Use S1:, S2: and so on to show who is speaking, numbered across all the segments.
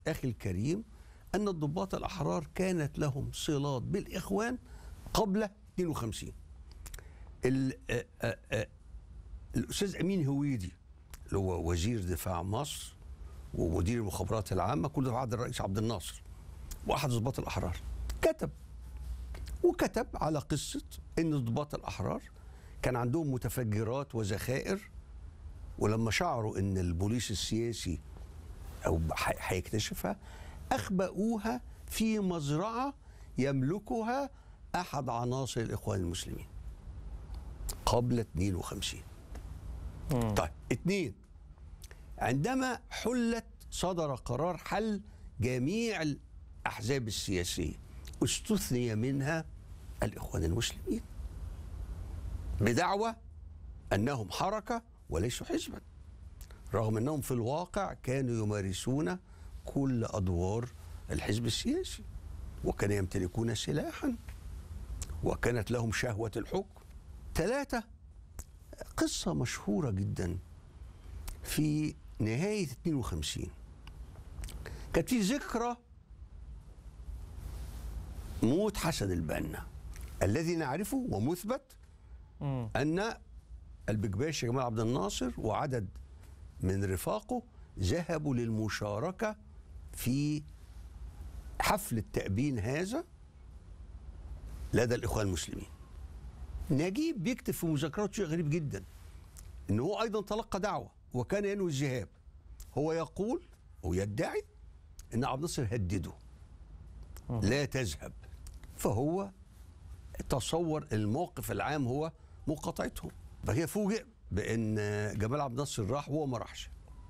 S1: اخي الكريم ان الضباط الاحرار كانت لهم صلات بالاخوان قبل 52 ال- آه، آه، آه، الاستاذ امين هويدي اللي هو وزير دفاع مصر ومدير المخابرات العامه كل ده في عهد الرئيس عبد الناصر واحد ضباط الاحرار كتب وكتب على قصه ان ضباط الاحرار كان عندهم متفجرات وذخائر ولما شعروا ان البوليس السياسي او ح- هيكتشفها اخبأوها في مزرعه يملكها احد عناصر الاخوان المسلمين قبل 52
S2: مم.
S1: طيب اثنين عندما حلت صدر قرار حل جميع الاحزاب السياسيه استثني منها الاخوان المسلمين بدعوى انهم حركه وليسوا حزبا رغم انهم في الواقع كانوا يمارسون كل ادوار الحزب السياسي وكانوا يمتلكون سلاحا وكانت لهم شهوه الحكم ثلاثه قصه مشهوره جدا في نهايه 52 كانت في ذكرى موت حسن البنا الذي نعرفه ومثبت
S2: مم.
S1: ان البكباشي جمال عبد الناصر وعدد من رفاقه ذهبوا للمشاركه في حفل التأبين هذا لدى الاخوان المسلمين. نجيب بيكتب في مذكراته شيء غريب جدا ان هو ايضا تلقى دعوه وكان ينوي الذهاب. هو يقول ويدعي ان عبد الناصر هدده لا تذهب فهو تصور الموقف العام هو مقاطعتهم فهي فوجئ بان جمال عبد الناصر راح وهو ما راحش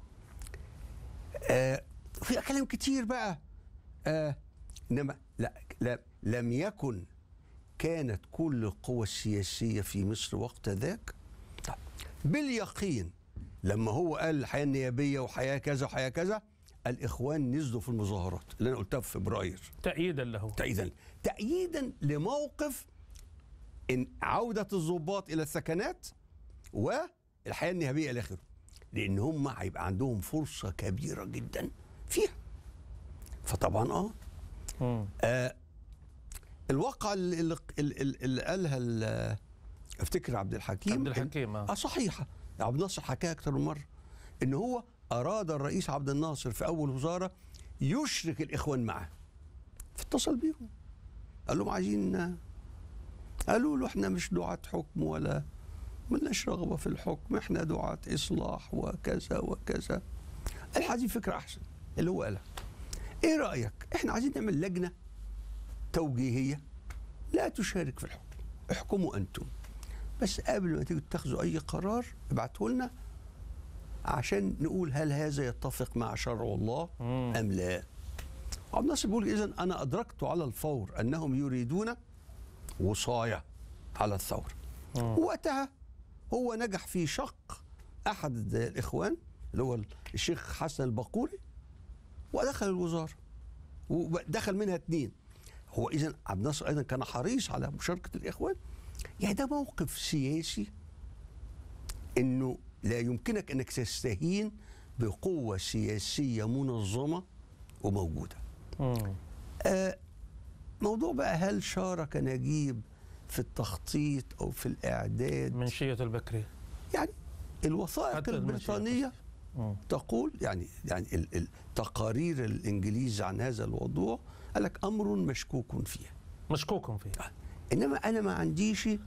S1: آه في كلام كتير بقى آه انما لا, لا لم يكن كانت كل القوى السياسيه في مصر وقت ذاك طيب، باليقين لما هو قال الحياه النيابيه وحياه كذا وحياه كذا الاخوان نزلوا في المظاهرات اللي انا قلتها في فبراير
S2: تأييدا له
S1: تأييدا تأييدا لموقف إن عودة الضباط إلى السكنات والحياة النهبية إلى آخره لأن هم هيبقى عندهم فرصة كبيرة جدا فيها فطبعا اه,
S2: مم.
S1: آه الواقعة اللي, اللي, اللي, اللي قالها ال- افتكر عبد الحكيم
S2: عبد الحكيم
S1: اه
S2: آه.
S1: صحيحة عبد الناصر حكاها أكتر من مرة إن هو أراد الرئيس عبد الناصر في أول وزارة يشرك الإخوان معه فاتصل بيهم قال لهم عايزين قالوا له احنا مش دعاة حكم ولا ملناش رغبة في الحكم احنا دعاة إصلاح وكذا وكذا قال عايزين فكرة أحسن اللي هو قالها ايه رأيك احنا عايزين نعمل لجنة توجيهية لا تشارك في الحكم احكموا أنتم بس قبل ما تيجوا تاخذوا أي قرار ابعتوا لنا عشان نقول هل هذا يتفق مع شرع الله
S2: مم.
S1: أم لا عبد الناصر بيقول إذا أنا أدركت على الفور أنهم يريدون وصاية على الثورة
S2: مم.
S1: وقتها هو نجح في شق أحد الإخوان اللي هو الشيخ حسن البقوري ودخل الوزارة ودخل منها اثنين هو إذا عبد الناصر أيضا كان حريص على مشاركة الإخوان يعني ده موقف سياسي إنه لا يمكنك أنك تستهين بقوة سياسية منظمة وموجودة
S2: مم.
S1: آه، موضوع بقى هل شارك نجيب في التخطيط او في الاعداد
S2: منشية البكري
S1: يعني الوثائق
S2: حتى المنشية
S1: البريطانيه
S2: مم.
S1: تقول يعني يعني ال- ال- تقارير الانجليز عن هذا الموضوع قال لك امر مشكوك فيه
S2: مشكوك فيه
S1: انما انا ما عنديش آه،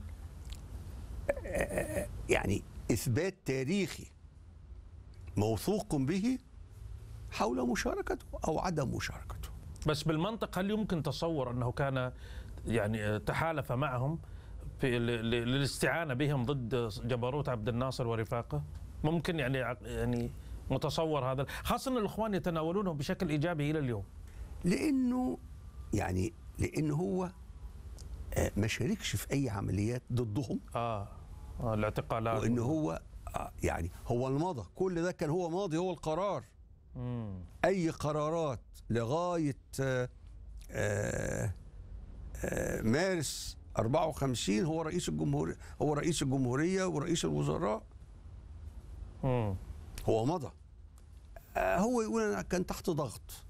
S1: آه، يعني اثبات تاريخي موثوق به حول مشاركته او عدم مشاركته
S2: بس بالمنطق هل يمكن تصور انه كان يعني تحالف معهم في ل- ل- للاستعانه بهم ضد جبروت عبد الناصر ورفاقه؟ ممكن يعني ع- يعني متصور هذا خاصه ان الاخوان يتناولونه بشكل ايجابي الى اليوم.
S1: لانه يعني لان هو آه، ما شاركش في اي عمليات ضدهم
S2: اه, آه الاعتقالات
S1: وان هو آه، يعني هو المضى كل ده كان هو ماضي هو القرار
S2: مم.
S1: اي قرارات لغايه آه، آه، آه، مارس 54 هو رئيس الجمهوريه هو رئيس الجمهوريه ورئيس الوزراء
S2: مم.
S1: هو مضى آه، هو يقول انا كان تحت ضغط